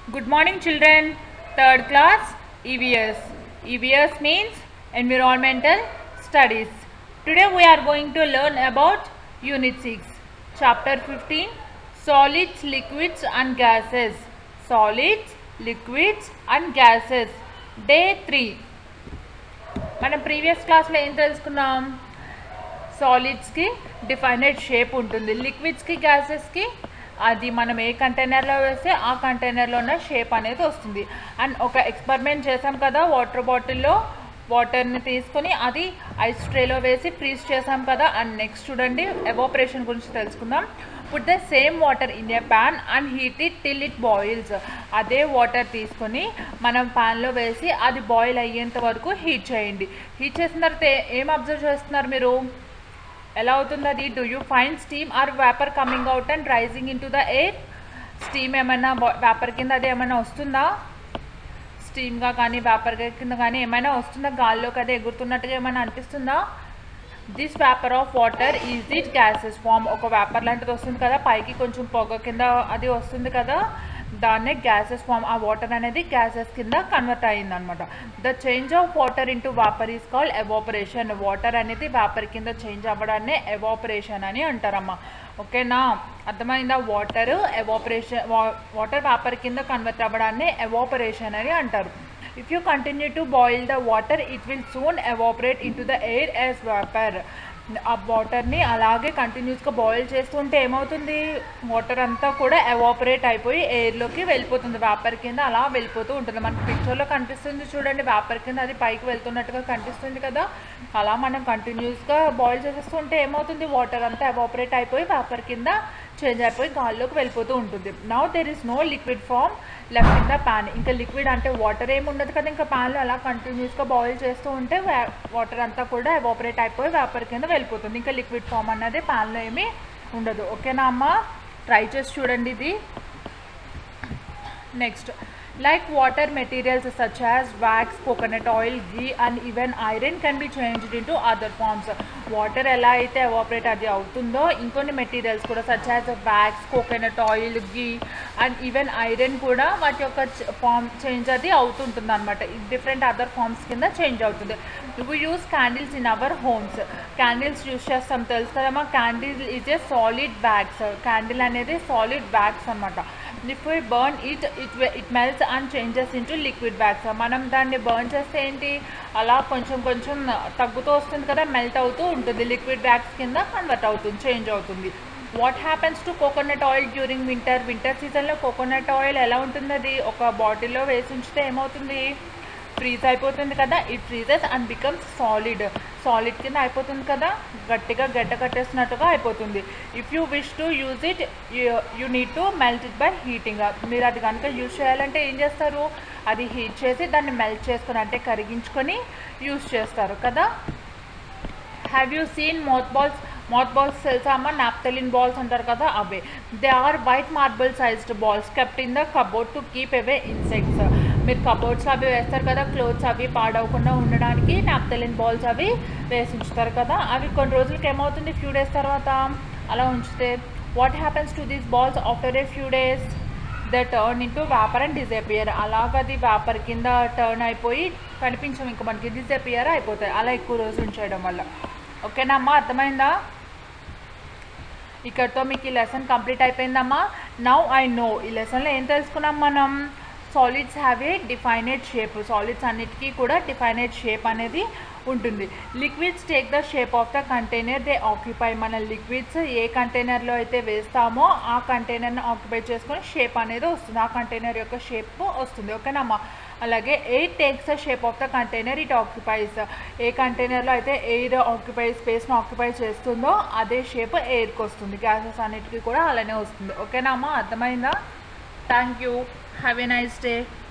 Good morning, children. Third class EVS. EVS means Environmental Studies. Today we are going to learn about Unit 6, Chapter 15 Solids, Liquids, and Gases. Solids, Liquids, and Gases. Day 3. మనం previous క్లాస్లో ఏం తెలుసుకున్నాం సాలిడ్స్కి defined shape ఉంటుంది లిక్విడ్స్కి గ్యాసెస్కి అది మనం ఏ కంటైనర్లో వేస్తే ఆ కంటైనర్లో ఉన్న షేప్ అనేది వస్తుంది అండ్ ఒక ఎక్స్పెరిమెంట్ చేసాం కదా వాటర్ బాటిల్లో వాటర్ని తీసుకొని అది ఐస్ ట్రేలో వేసి ఫ్రీజ్ చేసాం కదా అండ్ నెక్స్ట్ చూడండి ఎవాపరేషన్ గురించి తెలుసుకుందాం put the same water in a pan and heat it till it boils అదే వాటర్ తీసుకొని మనం ప్యాన్లో వేసి అది బాయిల్ అయ్యేంత వరకు హీట్ చేయండి హీట్ చేసిన తర్వాత ఏ- ఏం అబ్జర్వ్ చేస్తున్నారు మీరు ఎలా అవుతుంది అది do you find steam or vapour coming out and rising into the air steam ఏమైనా వేపర్ కింద అది ఏమైనా వస్తుందా స్టీమ్గా కానీ వేపర్ కింద కానీ ఏమైనా వస్తుందా గాల్లోకి అది ఎగురుతున్నట్టుగా ఏమైనా అనిపిస్తుందా this vapour of water is it gases form ఒక వేపర్ లాంటిది వస్తుంది కదా పైకి కొంచెం పొగ కింద అది వస్తుంది కదా దాన్నే గ్యాసెస్ ఫామ్ ఆ వాటర్ అనేది గ్యాసెస్ కింద కన్వర్ట్ అయ్యింది అనమాట the change of water into vapour is call evaporation water అనేది వేపర్ కింద చేంజ్ అవ్వడాన్ని ఎవాపరేషన్ అని అంటారమ్మా ఓకేనా అర్థమైందా వాటర్ ఎవాపరేషన్ వాటర్ వేపర్ కింద కన్వర్ట్ అవ్వడాన్ని ఎవాపరేషన్ అని అంటారు if you continue to boil the water it will soon evaporate into the air as vapour ఆ వాటర్ని అలాగే కంటిన్యూస్గా బాయిల్ చేస్తుంటే ఏమవుతుంది వాటర్ అంతా కూడా ఎవాపరేట్ అయిపోయి ఎయిర్లోకి వెళ్ళిపోతుంది వేపర్ కింద అలా వెళ్ళిపోతూ ఉంటుంది మనకి పిక్చర్లో కనిపిస్తుంది చూడండి వేపర్ కింద అది పైకి వెళ్తున్నట్టుగా కనిపిస్తుంది కదా అలా మనం కంటిన్యూస్గా బాయిల్ చేసేస్తుంటే ఏమవుతుంది వాటర్ అంతా ఎవాపరేట్ అయిపోయి వేపర్ కింద చేంజ్ అయిపోయి గాల్లోకి వెళ్ళిపోతూ ఉంటుంది now there is no liquid form left in the pan ఇంకా లిక్విడ్ అంటే వాటర్ ఏమి ఉండదు కదా ఇంకా ప్యాన్లో అలా కంటిన్యూస్గా బాయిల్ చేస్తూ ఉంటే వాటర్ అంతా కూడా ఎవాపరేట్ అయిపోయి వేపర్ కింద వెళ్ళిపోతుంది ఇంకా లిక్విడ్ ఫామ్ అన్నది ప్యాన్లో ఏమీ ఉండదు ఓకేనా అమ్మ ట్రై చేసి చూడండి ఇది next like water materials such as wax coconut oil ghee and even iron can be changed into other forms water ఎలా అయితే ఎవాపరేట్ అది అవుతుందో ఇంకొన్ని మెటీరియల్స్ కూడా such as wax coconut oil ghee and even iron కూడా వాటి యొక్క ఫామ్ చేంజ్ అది అవుతుంటుంది అనమాట డిఫరెంట్ అదర్ ఫార్మ్స్ కింద చేంజ్ అవుతుంది we use candles in our homes candles use చేస్తాం తెలుసు కదమ్మా candle is a solid bags candle అనేది సాలిడ్ బ్యాగ్స్ అనమాట if we burn it it it melts and changes into liquid bags మనం దాన్ని burn చేస్తే ఏంటి అలా కొంచెం కొంచెం తగ్గుతూ వస్తుంది కదా మెల్ట్ అవుతూ ఉంటుంది లిక్విడ్ బ్యాగ్స్ కింద కన్వర్ట్ అవుతుంది చేంజ్ అవుతుంది what happens to coconut oil during winter winter సీజన్లో కోకోనట్ ఆయిల్ ఎలా ఉంటుంది అది ఒక బాటిల్లో వేసి ఉంచితే ఏమవుతుంది ఫ్రీజ్ అయిపోతుంది కదా it freezes and becomes solid solid కింద అయిపోతుంది కదా గట్టిగా గడ్డ కట్టేసినట్టుగా అయిపోతుంది if you wish to use it you need to melt it by heating మీరు అది కనుక యూజ్ చేయాలంటే ఏం చేస్తారు అది హీట్ చేసి దాన్ని మెల్ట్ చేసుకొని అంటే కరిగించుకొని యూజ్ చేస్తారు కదా have you seen moth balls moth balls తెలుసా అమ్మ నాప్తలిన్ బాల్స్ అంటారు కదా అవే they are white marble sized balls kept in the cupboard to keep away insects మీరు కబోర్డ్స్ అవి వేస్తారు కదా క్లోత్స్ అవి పాడవకుండా ఉండడానికి నాప్తలిన్ బాల్స్ అవి వేసి ఉంచుతారు కదా అవి కొన్ని రోజులకి ఏమవుతుంది ఫ్యూ డేస్ తర్వాత అలా ఉంచితే what happens to these balls after a few days the turn into vapour and disappear అలాగ అది వ్యాపర్ కింద టర్న్ అయిపోయి కనిపించం ఇంకా మనకి డిజపియర్ అయిపోతాయి అలా ఎక్కువ రోజు ఉంచేయడం వల్ల ఓకేనా అమ్మా అర్థమైందా ఇక్కడతో మీకు ఈ లెసన్ కంప్లీట్ అయిపోయిందమ్మా నౌ ఐ నో ఈ లెసన్లో ఏం తెలుసుకున్నాం మనం solids have a defined shape solids అన్నిటికీ కూడా డిఫైనెడ్ షేప్ అనేది ఉంటుంది liquids take the shape of the container they occupy మన లిక్విడ్స్ ఏ కంటైనర్లో అయితే వేస్తామో ఆ కంటైనర్ని ఆక్యుపై చేసుకొని షేప్ అనేది వస్తుంది ఆ కంటైనర్ యొక్క షేప్ వస్తుంది ఓకేనమ్మా అలాగే air takes the shape of the container it occupies ఏ కంటైనర్లో అయితే ఎయిర్ ఆక్యుపై స్పేస్ని ఆక్యుపై చేస్తుందో అదే షేప్ ఎయిర్కి వస్తుంది గ్యాసెస్ అన్నిటికీ కూడా అలానే వస్తుంది ఓకేనా అమ్మా అర్థమైందా thank you have a nice day